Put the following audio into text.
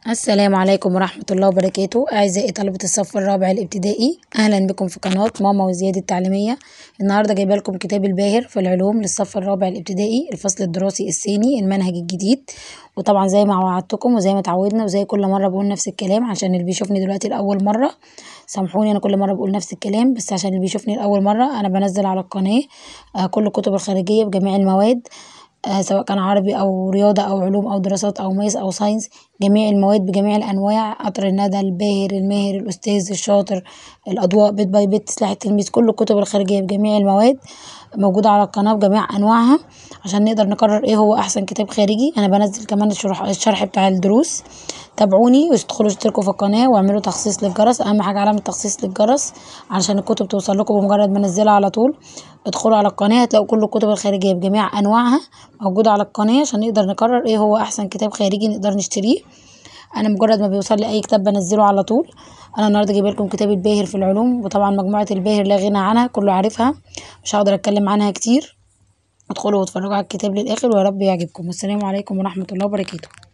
السلام عليكم ورحمة الله وبركاته أعزائي طلبة الصف الرابع الابتدائي أهلا بكم في قناة ماما وزياد التعليمية النهاردة جايبة لكم كتاب الباهر في العلوم للصف الرابع الابتدائي الفصل الدراسي الثاني المنهج الجديد وطبعا زي ما وعدتكم وزي ما اتعودنا وزي كل مرة بقول نفس الكلام عشان اللي بيشوفني دلوقتي لأول مرة سامحوني أنا كل مرة بقول نفس الكلام بس عشان اللي بيشوفني لأول مرة أنا بنزل على القناة آه، كل الكتب الخارجية بجميع المواد آه، سواء كان عربي أو رياضة أو علوم أو دراسات أو ماس أو ساينس جميع المواد بجميع الأنواع قطر الندى الباهر الماهر الأستاذ الشاطر الأضواء بيت باي بيت سلاح التلميذ كل الكتب الخارجية بجميع المواد موجودة على القناة بجميع أنواعها عشان نقدر نقرر إيه هو أحسن كتاب خارجي أنا بنزل كمان الشرح, الشرح بتاع الدروس تابعوني وادخلوا اشتركوا في القناة واعملوا تخصيص للجرس أهم حاجة علامة تخصيص للجرس علشان الكتب توصل لكم بمجرد ما انزلها على طول ادخلوا على القناة هتلاقوا كل الكتب الخارجية بجميع أنواعها موجودة على القناة عشان نقدر نقرر ايه هو أحسن كتاب خارجي نقدر نشتريه أنا مجرد ما بيوصل لي أي كتاب بنزله على طول أنا النهاردة جايبة لكم كتاب الباهر في العلوم وطبعا مجموعة الباهر لا غنى عنها كله عارفها مش هقدر أتكلم عنها كتير ادخلوا واتفرجوا على الكتاب للآخر ويا رب يعجبكم والسلام عليكم ورحمة الله وبركاته